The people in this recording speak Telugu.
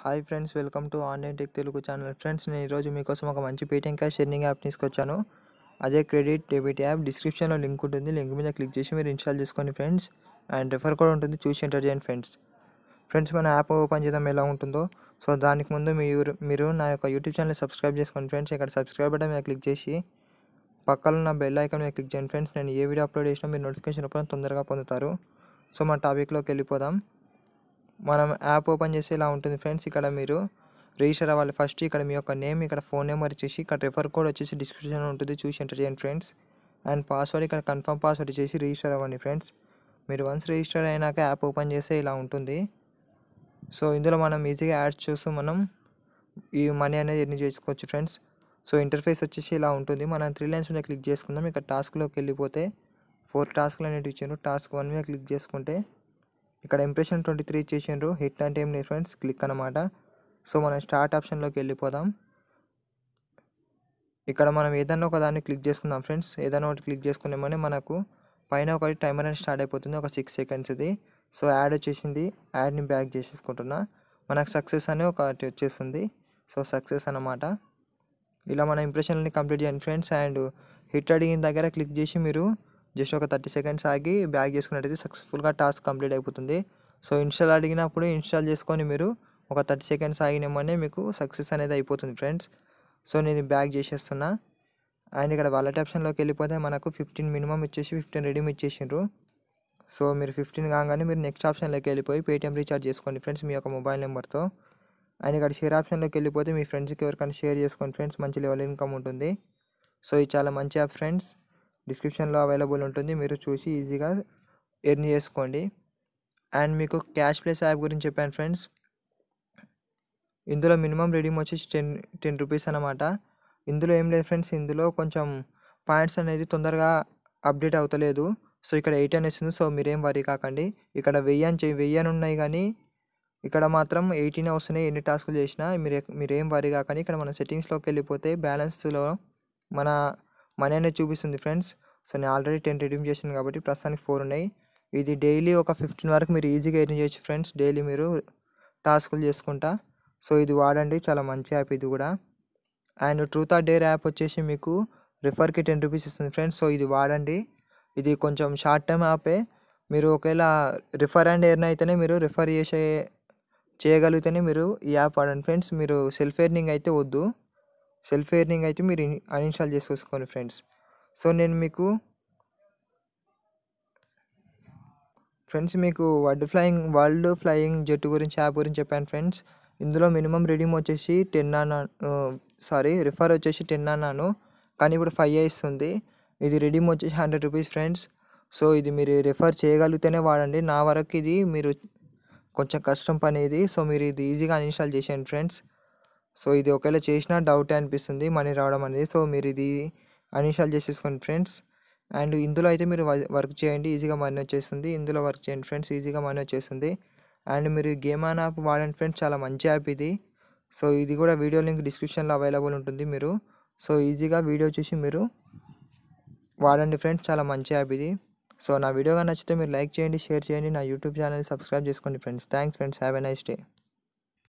hi friends welcome to online tech Telugu channel friends నేను ఈరోజు మీకోసం ఒక మంచి పేటిఎం క్యాష్ ఎర్నింగ్ యాప్ తీసుకొచ్చాను అదే క్రెడిట్ డెబిట్ యాప్ డిస్క్రిప్షన్లో లింక్ ఉంటుంది లింక్ మీద క్లిక్ చేసి మీరు ఇన్స్టాల్ చేసుకోండి ఫ్రెండ్స్ అండ్ రెఫర్ కూడా ఉంటుంది చూసి ఎంటర్ చేయండి ఫ్రెండ్స్ ఫ్రెండ్స్ మన యాప్ ఓపెన్ చేద్దాం ఎలా ఉంటుందో సో దానికి ముందు మీరు మీరు నా యొక్క యూట్యూబ్ ఛానల్ సబ్స్క్రైబ్ చేసుకోండి ఫ్రెండ్స్ ఇక్కడ సబ్స్క్రైబ్ బటన్ మీద క్లిక్ చేసి పక్కన ఉన్న బెల్ ఐకాన్ మీద క్లిక్ చేయండి ఫ్రెండ్స్ నేను ఏ వీడియో అప్లోడ్ చేసినా మీరు నోటిఫికేషన్ అప్పుడు తొందరగా పొందుతారు సో మన టాపిక్లోకి వెళ్ళిపోదాం మనం యాప్ ఓపెన్ చేసి ఇలా ఉంటుంది ఫ్రెండ్స్ ఇక్కడ మీరు రిజిస్టర్ అవ్వాలి ఫస్ట్ ఇక్కడ మీ యొక్క నేమ్ ఇక్కడ ఫోన్ నెంబర్ ఇచ్చేసి ఇక్కడ రెఫర్ కోడ్ వచ్చేసి డిస్క్రిప్షన్ ఉంటుంది చూసి ఎంటర్ చేయండి ఫ్రెండ్స్ అండ్ పాస్వర్డ్ ఇక్కడ కన్ఫర్మ్ పాస్వర్డ్ ఇచ్చేసి రిజిస్టర్ అవ్వండి ఫ్రెండ్స్ మీరు వన్స్ రిజిస్టర్ అయినాక యాప్ ఓపెన్ చేస్తే ఇలా ఉంటుంది సో ఇందులో మనం ఈజీగా యాడ్స్ చూస్తూ మనం ఈ మనీ అనేది ఎర్న్ చేసుకోవచ్చు ఫ్రెండ్స్ సో ఇంటర్ఫేస్ వచ్చేసి ఇలా ఉంటుంది మనం త్రీ లైన్స్ మీద క్లిక్ చేసుకుందాం ఇక్కడ టాస్క్లోకి వెళ్ళిపోతే ఫోర్ టాస్క్లు అనేవి ఇచ్చారు టాస్క్ వన్ మీద క్లిక్ చేసుకుంటే ఇక్కడ ఇంప్రెషన్ ట్వంటీ త్రీ ఇచ్చేసిండ్రు హిట్ అంటే ఏం లేదు ఫ్రెండ్స్ క్లిక్ అనమాట సో మనం స్టార్ట్ ఆప్షన్లోకి వెళ్ళిపోదాం ఇక్కడ మనం ఏదన్నా ఒక దాన్ని క్లిక్ చేసుకుందాం ఫ్రెండ్స్ ఏదైనా ఒకటి క్లిక్ చేసుకున్నామని మనకు పైన ఒకటి టైమర్ అని స్టార్ట్ అయిపోతుంది ఒక సిక్స్ సెకండ్స్ ఇది సో యాడ్ వచ్చేసింది యాడ్ని బ్యాక్ చేసేసుకుంటున్నా మనకు సక్సెస్ అని ఒకటి వచ్చేస్తుంది సో సక్సెస్ అన్నమాట ఇలా మన ఇంప్రెషన్ని కంప్లీట్ చేయండి ఫ్రెండ్స్ అండ్ హిట్ అడిగిన దగ్గర క్లిక్ చేసి మీరు జస్ట్ ఒక థర్టీ సెకండ్స్ ఆగి బ్యాక్ చేసుకున్నట్టయితే సక్సెస్ఫుల్గా టాస్క్ కంప్లీట్ అయిపోతుంది సో ఇన్స్టాల్ అడిగినప్పుడు ఇన్స్టాల్ చేసుకొని మీరు ఒక థర్టీ సెకండ్స్ ఆగినామనే మీకు సక్సెస్ అనేది అయిపోతుంది ఫ్రెండ్స్ సో నేను బ్యాక్ చేసేస్తున్నా అండ్ ఇక్కడ వాలెట్ ఆప్షన్లోకి వెళ్ళిపోతే మనకు ఫిఫ్టీన్ మినిమం ఇచ్చేసి ఫిఫ్టీన్ రెడీమ్ ఇచ్చేసిండ్రు సో మీరు ఫిఫ్టీన్ కాగానే మీరు నెక్స్ట్ ఆప్షన్లోకి వెళ్ళిపోయి పేటిఎం రీఛార్జ్ చేసుకోండి ఫ్రెండ్స్ మీ యొక్క మొబైల్ నెంబర్తో అండ్ ఇక్కడ షేర్ ఆప్షన్లోకి వెళ్ళిపోతే మీ ఫ్రెండ్స్కి ఎవరికైనా షేర్ చేసుకోండి ఫ్రెండ్స్ మంచి లెవెల్ ఇన్కమ్ ఉంటుంది సో ఇది చాలా మంచి యాప్ ఫ్రెండ్స్ డిస్క్రిప్షన్లో అవైలబుల్ ఉంటుంది మీరు చూసి ఈజీగా ఎర్న్ చేసుకోండి అండ్ మీకు క్యాష్ ప్లేస్ యాప్ గురించి చెప్పాను ఫ్రెండ్స్ ఇందులో మినిమం రెడీమ్ వచ్చేసి టెన్ టెన్ రూపీస్ అనమాట ఇందులో ఏం లేదు ఫ్రెండ్స్ ఇందులో కొంచెం పాయింట్స్ అనేది తొందరగా అప్డేట్ అవుతలేదు సో ఇక్కడ ఎయిట్ అని వస్తుంది సో మీరేం వరీ కాకండి ఇక్కడ వెయ్యి అని వెయ్యి అని ఉన్నాయి కానీ ఇక్కడ మాత్రం ఎయిటీనే వస్తున్నాయి ఎన్ని టాస్కులు చేసినా మీరు మీరేం వరీ కాకండి ఇక్కడ మన సెట్టింగ్స్లోకి వెళ్ళిపోతే బ్యాలెన్స్లో మన మనీ అనేది చూపిస్తుంది ఫ్రెండ్స్ సో నేను ఆల్రెడీ టెన్ రిడీమ్ చేసాను కాబట్టి ప్రస్తుతానికి ఫోర్ ఉన్నాయి ఇది డైలీ ఒక ఫిఫ్టీన్ వరకు మీరు ఈజీగా ఎర్న్ చేయొచ్చు ఫ్రెండ్స్ డైలీ మీరు టాస్కులు చేసుకుంటా సో ఇది వాడండి చాలా మంచి యాప్ ఇది కూడా and truth or dare app వచ్చేసి మీకు రిఫర్కి టెన్ రూపీస్ ఇస్తుంది ఫ్రెండ్స్ సో ఇది వాడండి ఇది కొంచెం షార్ట్ టైం యాపే మీరు ఒకవేళ రిఫర్ అండ్ ఎర్న్ అయితేనే మీరు రిఫర్ చేసే చేయగలిగితేనే మీరు ఈ యాప్ వాడండి ఫ్రెండ్స్ మీరు సెల్ఫ్ ఎర్నింగ్ అయితే వద్దు సెల్ఫ్ ఎర్నింగ్ అయితే మీరు అన్ఇన్స్టాల్ చేసుకోండి ఫ్రెండ్స్ సో నేను మీకు ఫ్రెండ్స్ మీకు world flying world flying jet గురించి యాప్ గురించి చెప్పాను ఫ్రెండ్స్ ఇందులో మినిమం రీడింగ్ వచ్చేసి టెన్ అన్నా సారీ రిఫర్ వచ్చేసి టెన్ అన్నాను కానీ ఇప్పుడు ఫైవ్ ఇస్తుంది ఇది రిడీమ్ వచ్చేసి హండ్రెడ్ రూపీస్ ఫ్రెండ్స్ సో ఇది మీరు రిఫర్ చేయగలిగితేనే వాడండి నా వరకు ఇది మీరు కొంచెం కష్టం పని ఇది సో మీరు ఇది ఈజీగా అన్ఇన్స్టాల్ చేసేయండి ఫ్రెండ్స్ సో ఇది ఒకవేళ చేసినా డౌటే అనిపిస్తుంది మనీ రావడం అనేది సో మీరు ఇది అన్ఇన్స్టాల్ చేసేసుకోండి ఫ్రెండ్స్ అండ్ ఇందులో అయితే మీరు వర్క్ చేయండి ఈజీగా మనీ వచ్చేస్తుంది ఇందులో వర్క్ చేయండి ఫ్రెండ్స్ ఈజీగా మనీ వచ్చేస్తుంది అండ్ మీరు గేమ్ ఆన్ యాప్ వాడండి ఫ్రెండ్స్ చాలా మంచి యాప్ ఇది సో ఇది కూడా వీడియో లింక్ డిస్క్రిప్షన్లో అవైలబుల్ ఉంటుంది మీరు సో ఈజీగా వీడియో చూసి మీరు వాడండి ఫ్రెండ్స్ చాలా మంచి యాప్ ఇది సో నా వీడియో కానీ నచ్చితే మీరు లైక్ చేయండి షేర్ చేయండి నా యూట్యూబ్ ఛానల్ సబ్స్క్రైబ్ చేసుకోండి friends thanks friends have a nice day